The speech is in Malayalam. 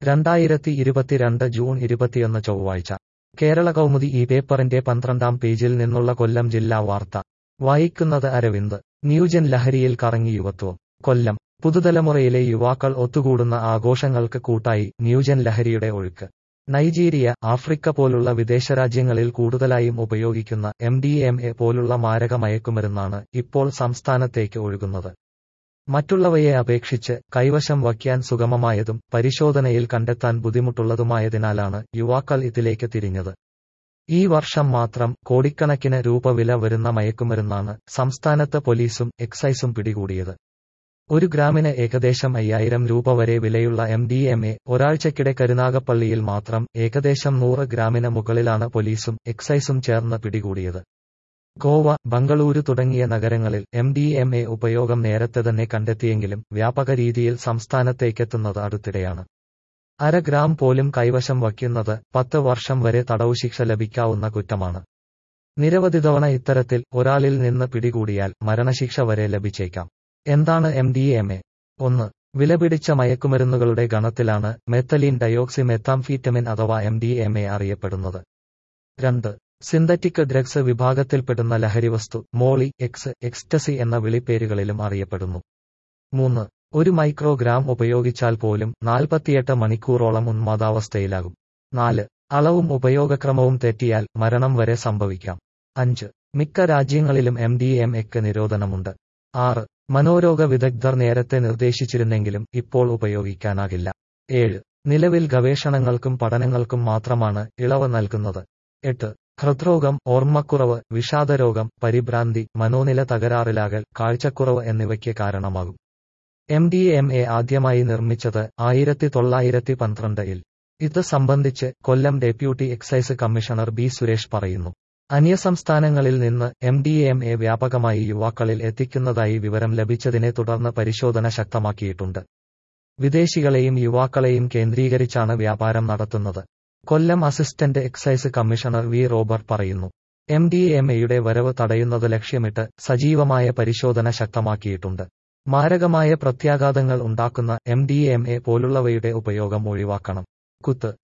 രണ്ടായിരത്തി ഇരുപത്തിരണ്ട് ജൂൺ ഇരുപത്തിയൊന്ന് ചൊവ്വാഴ്ച കേരള കൗമുദി ഈ പേപ്പറിന്റെ പന്ത്രണ്ടാം പേജിൽ നിന്നുള്ള കൊല്ലം ജില്ലാ വാർത്ത വായിക്കുന്നത് അരവിന്ദ് ന്യൂജൻ ലഹരിയിൽ കറങ്ങി യുവത്വം കൊല്ലം പുതുതലമുറയിലെ യുവാക്കൾ ഒത്തുകൂടുന്ന ആഘോഷങ്ങൾക്ക് കൂട്ടായി ന്യൂജൻ ലഹരിയുടെ ഒഴുക്ക് നൈജീരിയ ആഫ്രിക്ക പോലുള്ള വിദേശരാജ്യങ്ങളിൽ കൂടുതലായും ഉപയോഗിക്കുന്ന എം ഡി എം എ പോലുള്ള മാരക മയക്കുമരുന്നാണ് ഇപ്പോൾ സംസ്ഥാനത്തേക്ക് ഒഴുകുന്നത് മറ്റുള്ളവയെ അപേക്ഷിച്ച് കൈവശം വയ്ക്കാൻ സുഗമമായതും പരിശോധനയിൽ കണ്ടെത്താൻ ബുദ്ധിമുട്ടുള്ളതുമായതിനാലാണ് യുവാക്കൾ ഇതിലേക്ക് തിരിഞ്ഞത് ഈ വർഷം മാത്രം കോടിക്കണക്കിന് രൂപ വില വരുന്ന മയക്കുമരുന്നാണ് സംസ്ഥാനത്ത് പോലീസും എക്സൈസും പിടികൂടിയത് ഒരു ഗ്രാമിന് ഏകദേശം അയ്യായിരം രൂപ വരെ വിലയുള്ള എം ഡി എം എ ഒരാഴ്ചക്കിടെ കരുനാഗപ്പള്ളിയിൽ മാത്രം ഏകദേശം നൂറ് ഗ്രാമിന് മുകളിലാണ് പോലീസും എക്സൈസും ചേർന്ന് പിടികൂടിയത് ഗോവ ബംഗളൂരു തുടങ്ങിയ നഗരങ്ങളിൽ എം ഡി എം എ ഉപയോഗം നേരത്തെ തന്നെ കണ്ടെത്തിയെങ്കിലും വ്യാപക രീതിയിൽ സംസ്ഥാനത്തേക്കെത്തുന്നത് അടുത്തിടെയാണ് അര ഗ്രാം പോലും കൈവശം വയ്ക്കുന്നത് പത്ത് വർഷം വരെ തടവു ശിക്ഷ ലഭിക്കാവുന്ന കുറ്റമാണ് നിരവധി തവണ ഇത്തരത്തിൽ ഒരാളിൽ നിന്ന് പിടികൂടിയാൽ മരണശിക്ഷ വരെ ലഭിച്ചേക്കാം എന്താണ് എം ഡി എം എ ഒന്ന് വിലപിടിച്ച മയക്കുമരുന്നുകളുടെ ഗണത്തിലാണ് മെത്തലീൻ ഡയോക്സി മെത്താംഫീറ്റമിൻ അഥവാ എം ഡി എം എ അറിയപ്പെടുന്നത് രണ്ട് സിന്തറ്റിക് ഡ്രഗ്സ് വിഭാഗത്തിൽപ്പെടുന്ന ലഹരിവസ്തു മോളി എക്സ് എക്സ്റ്റസി എന്ന വിളിപ്പേരുകളിലും അറിയപ്പെടുന്നു മൂന്ന് ഒരു മൈക്രോഗ്രാം ഉപയോഗിച്ചാൽ പോലും നാൽപ്പത്തിയെട്ട് മണിക്കൂറോളം ഉന്മാദാവസ്ഥയിലാകും നാല് അളവും ഉപയോഗക്രമവും തെറ്റിയാൽ മരണം വരെ സംഭവിക്കാം അഞ്ച് മിക്ക രാജ്യങ്ങളിലും എം ഡി എം എക്ക് നിരോധനമുണ്ട് ആറ് മനോരോഗ വിദഗ്ധർ നേരത്തെ നിർദ്ദേശിച്ചിരുന്നെങ്കിലും ഇപ്പോൾ ഉപയോഗിക്കാനാകില്ല ഏഴ് നിലവിൽ ഗവേഷണങ്ങൾക്കും പഠനങ്ങൾക്കും മാത്രമാണ് ഇളവ് നൽകുന്നത് എട്ട് ഹൃദ്രോഗം ഓർമ്മക്കുറവ് വിഷാദരോഗം പരിഭ്രാന്തി മനോനില തകരാറിലാകൽ കാഴ്ചക്കുറവ് എന്നിവയ്ക്ക് കാരണമാകും എം ഡി എം എ ആദ്യമായി നിർമ്മിച്ചത് ആയിരത്തി തൊള്ളായിരത്തി പന്ത്രണ്ടിൽ ഇത് സംബന്ധിച്ച് Kollam deputy excise commissioner B Suresh പറയുന്നു അന്യസംസ്ഥാനങ്ങളിൽ നിന്ന് എം ഡി എം എ വ്യാപകമായി യുവാക്കളിൽ എത്തിക്കുന്നതായി വിവരം ലഭിച്ചതിനെ തുടർന്ന് പരിശോധന ശക്തമാക്കിയിട്ടുണ്ട് വിദേശികളെയും യുവാക്കളെയും കേന്ദ്രീകരിച്ചാണ് വ്യാപാരം നടത്തുന്നത് Kollam assistant excise commissioner V Robert പറയുന്നു എം ഡി എം എയുടെ വരവ് തടയുന്നത് ലക്ഷ്യമിട്ട് സജീവമായ പരിശോധന ശക്തമാക്കിയിട്ടുണ്ട് മാരകമായ പ്രത്യാഘാതങ്ങൾ ഉണ്ടാക്കുന്ന എം ഡി എം എ പോലുള്ളവയുടെ ഉപയോഗം ഒഴിവാക്കണം കുത്ത്